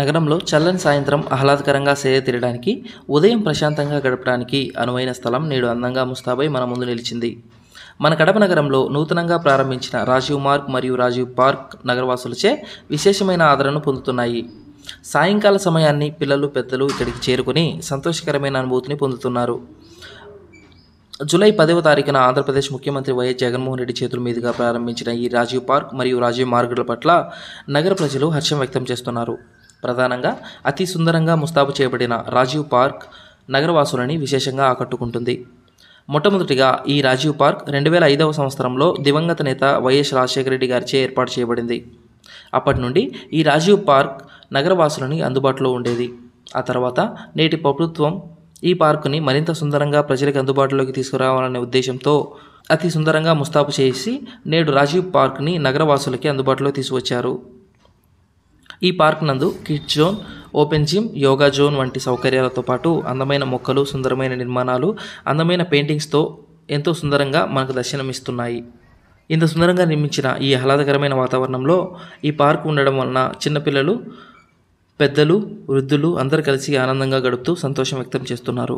నగరంలో చల్లని సాయంత్రం ఆహ్లాదకరంగా సేద తీరడానికి ఉదయం ప్రశాంతంగా గడపడానికి అనువైన స్థలం నేడు అందంగా ముస్తాబై మన ముందు నిలిచింది మన కడప నగరంలో నూతనంగా ప్రారంభించిన రాజీవ్ మార్గ్ మరియు రాజీవ్ పార్క్ నగరవాసులచే విశేషమైన ఆదరణ పొందుతున్నాయి సాయంకాల సమయాన్ని పిల్లలు పెద్దలు ఇక్కడికి చేరుకుని సంతోషకరమైన అనుభూతిని పొందుతున్నారు జూలై పదవ తారీఖున ఆంధ్రప్రదేశ్ ముఖ్యమంత్రి వైఎస్ జగన్మోహన్ రెడ్డి చేతుల మీదుగా ప్రారంభించిన ఈ రాజీవ్ పార్క్ మరియు రాజీవ్ మార్గుల పట్ల నగర ప్రజలు హర్షం వ్యక్తం చేస్తున్నారు ప్రధానంగా అతి సుందరంగా ముస్తాబు చేయబడిన రాజీవ్ పార్క్ నగరవాసులని విశేషంగా ఆకట్టుకుంటుంది మొట్టమొదటిగా ఈ రాజీవ్ పార్క్ రెండు వేల ఐదవ సంవత్సరంలో దివంగత నేత వైఎస్ రాజశేఖర రెడ్డి గారిచే ఏర్పాటు చేయబడింది అప్పటి నుండి ఈ రాజీవ్ పార్క్ నగరవాసులని అందుబాటులో ఉండేది ఆ తర్వాత నేటి ప్రభుత్వం ఈ పార్కుని మరింత సుందరంగా ప్రజలకు అందుబాటులోకి తీసుకురావాలనే ఉద్దేశంతో అతి సుందరంగా ముస్తాబు చేసి నేడు రాజీవ్ పార్క్ని నగరవాసులకి అందుబాటులో తీసుకొచ్చారు ఈ పార్క్ నందు kids zone open gym yoga zone వంటి సౌకర్యాలతో పాటు అందమైన మొక్కలు సుందరమైన నిర్మాణాలు అందమైన పెయింటింగ్స్తో ఎంతో సుందరంగా మనకు దర్శనమిస్తున్నాయి ఇంత సుందరంగా నిర్మించిన ఈ ఆహ్లాదకరమైన వాతావరణంలో ఈ పార్క్ ఉండడం వలన చిన్నపిల్లలు పెద్దలు వృద్ధులు అందరూ కలిసి ఆనందంగా గడుపుతూ సంతోషం వ్యక్తం చేస్తున్నారు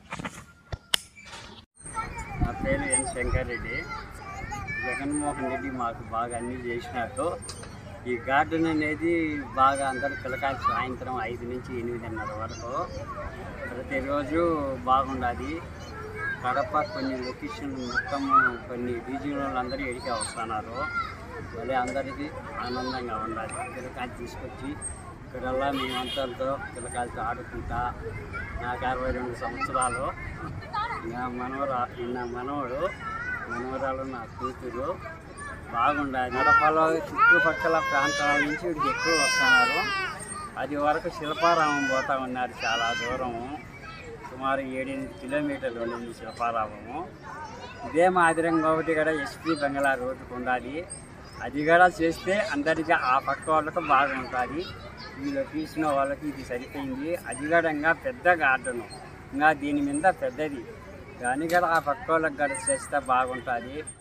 నా పేరు ఎన్ శంకర్ రెడ్డి జగన్మోహన్ రెడ్డి మాకు బాగా అన్ని చేసినట్టు ఈ గార్డెన్ అనేది బాగా అందరు పిల్లకాయలు సాయంత్రం ఐదు నుంచి ఎనిమిదిన్నర వరకు ప్రతిరోజు బాగుండాలి కడప కొన్ని లొకేషన్ మొత్తం కొన్ని రీజియన్ అందరూ ఎడికే వస్తున్నారు మళ్ళీ అందరికీ ఆనందంగా ఉండాలి పిల్లకాయలు తీసుకొచ్చి ఇక్కడల్లా మేమంతలతో పిల్లకాయలతో ఆడుకుంటా నాకు అరవై రెండు సంవత్సరాలు నా మనవరా నా మనవడు మనవరాలు నా కూతురు బాగుండాలి నడపలో చుట్టుపక్కల ప్రాంతాల నుంచి ఇక్కడికి ఎక్కువ వస్తున్నారు అది వరకు శిల్పారామం పోతా ఉన్నారు చాలా దూరము సుమారు ఏడెనిమిది కిలోమీటర్లు ఉండింది శిల్పారామము ఇదే మాదిరంగా ఒకటి కూడా ఎస్పీ బంగ్లా రోడ్డుకు ఉండాలి అది కూడా చేస్తే అందరికీ ఆ పక్క వాళ్ళకు బాగుంటుంది వీళ్ళు తీసిన వాళ్ళకి ఇది సరిపోయింది అది కూడా ఇంకా పెద్ద గార్డెను ఇంకా దీని మీద పెద్దది దాని కూడా ఆ పక్క వాళ్ళకి కూడా చేస్తే బాగుంటుంది